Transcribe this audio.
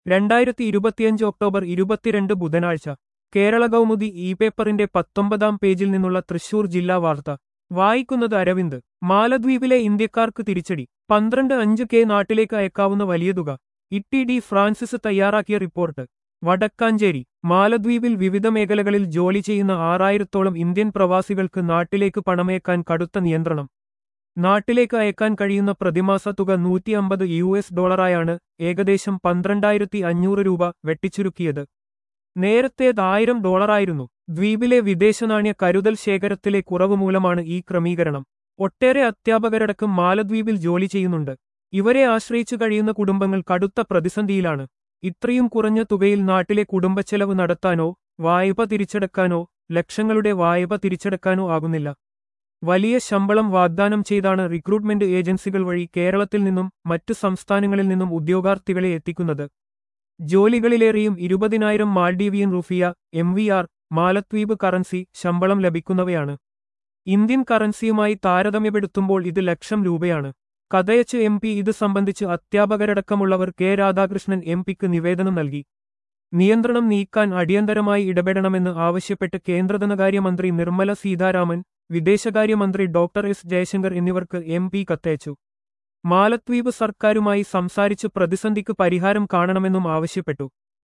രണ്ടായിരത്തി ഇരുപത്തിയഞ്ച് ഒക്ടോബർ ഇരുപത്തിരണ്ട് ബുധനാഴ്ച കേരള കൗമുദി ഇ പേപ്പറിന്റെ പത്തൊമ്പതാം പേജിൽ നിന്നുള്ള തൃശൂർ ജില്ലാ വാർത്ത വായിക്കുന്നത് അരവിന്ദ് മാലദ്വീപിലെ ഇന്ത്യക്കാർക്ക് തിരിച്ചടി പന്ത്രണ്ട് അഞ്ച് കെ നാട്ടിലേക്ക് അയക്കാവുന്ന വലിയ തുക ഇട്ടി ഡി ഫ്രാൻസിസ് തയ്യാറാക്കിയ റിപ്പോർട്ട് വടക്കാഞ്ചേരി മാലദ്വീപിൽ വിവിധ മേഖലകളിൽ ജോലി ചെയ്യുന്ന ആറായിരത്തോളം ഇന്ത്യൻ പ്രവാസികൾക്ക് നാട്ടിലേക്ക് പണമയക്കാൻ കടുത്ത നിയന്ത്രണം നാട്ടിലേക്ക് അയക്കാൻ കഴിയുന്ന പ്രതിമാസ തുക നൂറ്റി അമ്പത് യു എസ് ഡോളറായാണ് ഏകദേശം പന്ത്രണ്ടായിരത്തി അഞ്ഞൂറ് രൂപ വെട്ടിച്ചുരുക്കിയത് നേരത്തേത് ആയിരം ഡോളറായിരുന്നു ദ്വീപിലെ വിദേശനാണ്യ കരുതൽ ശേഖരത്തിലെ കുറവ് മൂലമാണ് ഈ ക്രമീകരണം ഒട്ടേറെ അധ്യാപകരടക്കം മാലദ്വീപിൽ ജോലി ചെയ്യുന്നുണ്ട് ഇവരെ ആശ്രയിച്ചു കഴിയുന്ന കുടുംബങ്ങൾ കടുത്ത പ്രതിസന്ധിയിലാണ് ഇത്രയും കുറഞ്ഞ തുകയിൽ നാട്ടിലെ കുടുംബച്ചെലവ് നടത്താനോ വായ്പ തിരിച്ചടക്കാനോ ലക്ഷങ്ങളുടെ വായ്പ തിരിച്ചടക്കാനോ ആകുന്നില്ല വലിയ ശമ്പളം വാഗ്ദാനം ചെയ്താണ് റിക്രൂട്ട്മെന്റ് ഏജൻസികൾ വഴി കേരളത്തിൽ നിന്നും മറ്റു സംസ്ഥാനങ്ങളിൽ നിന്നും ഉദ്യോഗാർത്ഥികളെ എത്തിക്കുന്നത് ജോലികളിലേറെയും ഇരുപതിനായിരം Maldivian rufiyaa M V R മാലദ്വീപ് കറൻസി ശമ്പളം ലഭിക്കുന്നവയാണ് ഇന്ത്യൻ കറൻസിയുമായി താരതമ്യപ്പെടുത്തുമ്പോൾ ഇത് ലക്ഷം രൂപയാണ് കഥയച്ച് എം പി ഇത് സംബന്ധിച്ച് അധ്യാപകരടക്കമുള്ളവർ കെ രാധാകൃഷ്ണൻ എം പിക്ക് നിവേദനം നൽകി നിയന്ത്രണം നീക്കാൻ അടിയന്തരമായി ഇടപെടണമെന്ന് ആവശ്യപ്പെട്ട് കേന്ദ്രധനകാര്യമന്ത്രി നിർമ്മല സീതാരാമൻ വിദേശകാര്യമന്ത്രി ഡോക്ടർ എസ് ജയശങ്കർ എന്നിവർക്ക് എം പി കത്തയച്ചു മാലദ്വീപ് സർക്കാരുമായി സംസാരിച്ച് പ്രതിസന്ധിക്ക് പരിഹാരം കാണണമെന്നും ആവശ്യപ്പെട്ടു